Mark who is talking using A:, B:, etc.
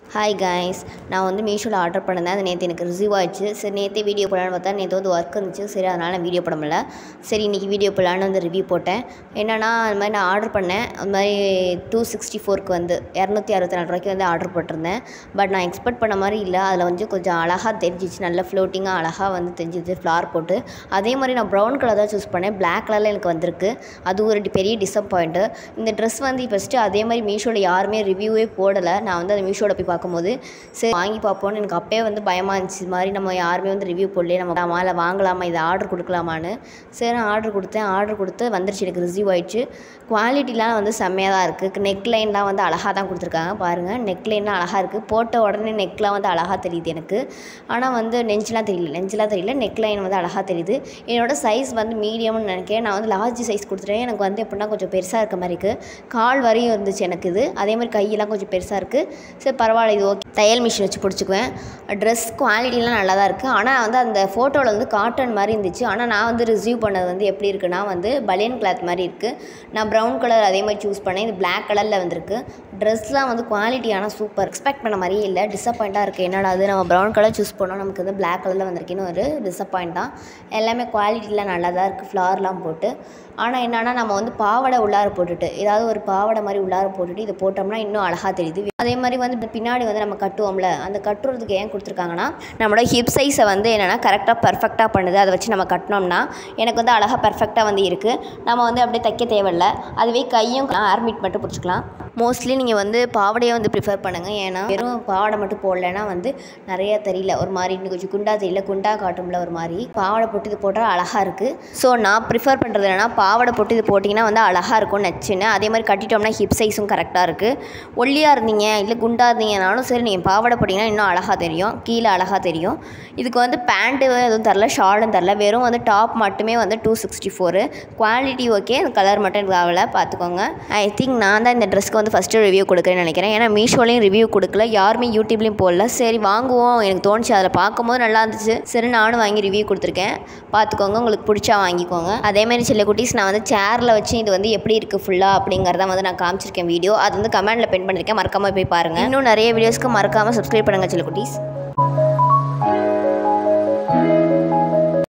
A: hi guys நான் வந்து மீஷோவில் ஆர்டர் பண்ணிருந்தேன் அது நேற்று எனக்கு ரிசீவ் ஆயிடுச்சு சரி நேற்றே வீடியோ போடலான்னு பார்த்தா நேற்று வந்து ஒர்க் இருந்துச்சு சரி அதனால் நான் வீடியோ போட முடியல சரி இன்றைக்கி வீடியோ போடலான்னு வந்து ரிவ்யூ போட்டேன் என்னென்னா அது மாதிரி நான் ஆர்டர் பண்ணேன் அது மாதிரி டூ சிக்ஸ்டி ஃபோருக்கு வந்து இரநூத்தி அறுபத்தி நாலு ரூபாய்க்கு வந்து ஆர்டர் போட்டிருந்தேன் பட் நான் எக்ஸ்பெக்ட் பண்ண மாதிரி இல்லை அதில் வந்து கொஞ்சம் அழகாக தெரிஞ்சிச்சு நல்ல ஃப்ளோட்டிங்காக அழகாக வந்து தெரிஞ்சிச்சு ஃப்ளார் போட்டு அதே மாதிரி நான் ப்ரௌன் கலர் தான் சூஸ் பண்ணேன் Black கலரில் எனக்கு வந்திருக்கு அது ஒரு டி- பெரிய டிசப்பாயிண்ட்டு இந்த ட்ரெஸ் வந்து ஃபஸ்ட்டு அதே மாதிரி மீஷோவில் யாருமே ரிவ்யூவே போடலை நான் வந்து அதை மீஷோவில் போய் பார்க்கும்போது சரி வாங்கி பார்ப்போன்னு எனக்கு அப்பயே வந்து பயமாக இருந்துச்சு இது மாதிரி நம்ம யாருமே வந்து ரிவ்யூ போடலையே நம்ம வாங்கலாமா வாங்கலாமா இதை ஆர்டர் கொடுக்கலாமான்னு சரி நான் ஆர்டர் கொடுத்தேன் ஆர்டர் கொடுத்து வந்துருச்சு எனக்கு ரிசீவ் ஆயிடுச்சு குவாலிட்டிலாம் வந்து செம்மையாக தான் இருக்குது நெக் லைன்லாம் வந்து அழகாக தான் கொடுத்துருக்காங்க பாருங்கள் நெக் லைன்லாம் அழகாக இருக்குது போட்ட உடனே நெக்லாம் வந்து அழகாக தெரியுது எனக்கு ஆனால் வந்து நெஞ்செலாம் தெரியல நெஞ்செலாம் தெரியல நெக் லைன் வந்து அழகாக தெரியுது என்னோட சைஸ் வந்து மீடியம்னு நினைக்கிறேன் நான் வந்து லார்ஜ் சைஸ் கொடுத்துட்டேன் எனக்கு வந்து எப்படின்னா கொஞ்சம் பெருசாக இருக்க மாதிரி இருக்குது கால் வரையும் இருந்துச்சு எனக்கு இது அதே மாதிரி கையெல்லாம் கொஞ்சம் பெருசாக இருக்குது சரி பரவாயில்ல இது ஓகே தையல் மிஷின் வச்சு பிடிச்சிக்குவேன் ட்ரெஸ் குவாலிட்டிலாம் நல்லா தான் இருக்குது ஆனால் வந்து அந்த ஃபோட்டோவில் வந்து காட்டன் மாதிரி இருந்துச்சு ஆனால் நான் வந்து ரிசீவ் பண்ணது வந்து எப்படி இருக்குன்னா வந்து பலியன் கிளாத் மாதிரி இருக்குது நான் ப்ரௌன் கலர் அதே மாதிரி சூஸ் பண்ணேன் இது Black கலரில் வந்திருக்கு ட்ரெஸ்லாம் வந்து குவாலிட்டி ஆனால் சூப்பர் எக்ஸ்பெக்ட் பண்ண மாதிரியே இல்லை டிசப்பாயிண்ட்டாக இருக்குது என்னடா அது நம்ம ப்ரௌன் கலர் சூஸ் பண்ணோம் நமக்கு வந்து Black கலரில் வந்திருக்குன்னு ஒரு டிசப்பாயிண்ட் தான் எல்லாமே குவாலிட்டிலாம் நல்லா தான் இருக்குது ஃப்ளார்லாம் போட்டு ஆனால் என்னன்னா நம்ம வந்து பாவாடை உள்ளார போட்டுட்டு ஏதாவது ஒரு பாவாடை மாதிரி உள்ளார போட்டுட்டு இதை போட்டோம்னா இன்னும் அழகாக தெரியுது அதே மாதிரி வந்து இப்ப பின்னாடி வந்து நம்ம கட்டுவோம்ல அந்த கட்டுறதுக்கு ஏன் கொடுத்துருக்காங்கன்னா நம்மளோட ஹிப் சைஸை வந்து என்னென்னா கரெக்டாக பர்ஃபெக்டாக பண்ணுது அதை வச்சு நம்ம கட்டினோம்னா எனக்கு வந்து அழகாக பர்ஃபெக்டாக வந்து இருக்குது நம்ம வந்து அப்படியே தைக்க தேவையில்ல அதுவே கையும் ஆர்மிட் மட்டும் பிடிச்சிக்கலாம் மோஸ்ட்லி நீங்கள் வந்து பாவாடையை வந்து ப்ரிஃபர் பண்ணுங்கள் ஏன்னா வெறும் பாவாடை மட்டும் போடலைன்னா வந்து நிறைய தெரியல ஒரு மாதிரி இன்னும் கொஞ்சம் குண்டா தெரியல குண்டா காட்டும்ல ஒரு மாதிரி பாவாடை போட்டு இது போட்டால் அழகாக இருக்குது ஸோ நான் ப்ரிஃபர் பண்ணுறது என்னன்னா பாவாடை போட்டு இது போட்டிங்கன்னா வந்து அழகாக இருக்கும் நச்சுன்னு அதே மாதிரி கட்டிட்டோம்னா ஹிப் சைஸும் கரெக்டாக இருக்குது ஒல்லியாக இருந்தீங்க இல்லை குண்டா இருந்தீங்கனாலும் சரி நீங்கள் பாவாடை போட்டிங்கன்னா இன்னும் அழகாக தெரியும் கீழே அழகாக தெரியும் இதுக்கு வந்து பேண்ட்டு எதுவும் தரல ஷாலும் தரல வெறும் வந்து டாப் மட்டுமே வந்து two sixty four quality okay colour மட்டும் எனக்கு ஆகலை பார்த்துக்கோங்க ஐ திங்க் நான் தான் இந்த ட்ரெஸ்க்கு வந்து ஃபஸ்ட்டு ரிவ்யூ கொடுக்குறேன்னு நினைக்கிறேன் ஏன்னா மீஷோலையும் ரிவ்யூ கொடுக்கல யாருமே யூடியூப்லேயும் போடல சரி வாங்குவோம் எனக்கு தோணுச்சு அதில் பார்க்கும்போது நல்லா இருந்துச்சு சரி நானும் வாங்கி ரிவ்யூ கொடுத்துருக்கேன் பார்த்துக்கோங்க உங்களுக்கு பிடிச்சா வாங்கிக்கோங்க அதேமாதிரி சில குட்டீஸ் நான் வந்து சேரில் வச்சு இது வந்து எப்படி இருக்குது ஃபுல்லாக அப்படிங்கிறத வந்து நான் காமிச்சிருக்கேன் வீடியோ அது வந்து கமெண்ட்டில் பென் பண்ணியிருக்கேன் மறக்காமல் போய் பாருங்கள் இன்னும் நிறைய வீடியோஸ்க்கு மறக்காமல் சப்ஸ்கிரைப் பண்ணுங்கள் சில குட்டீஸ்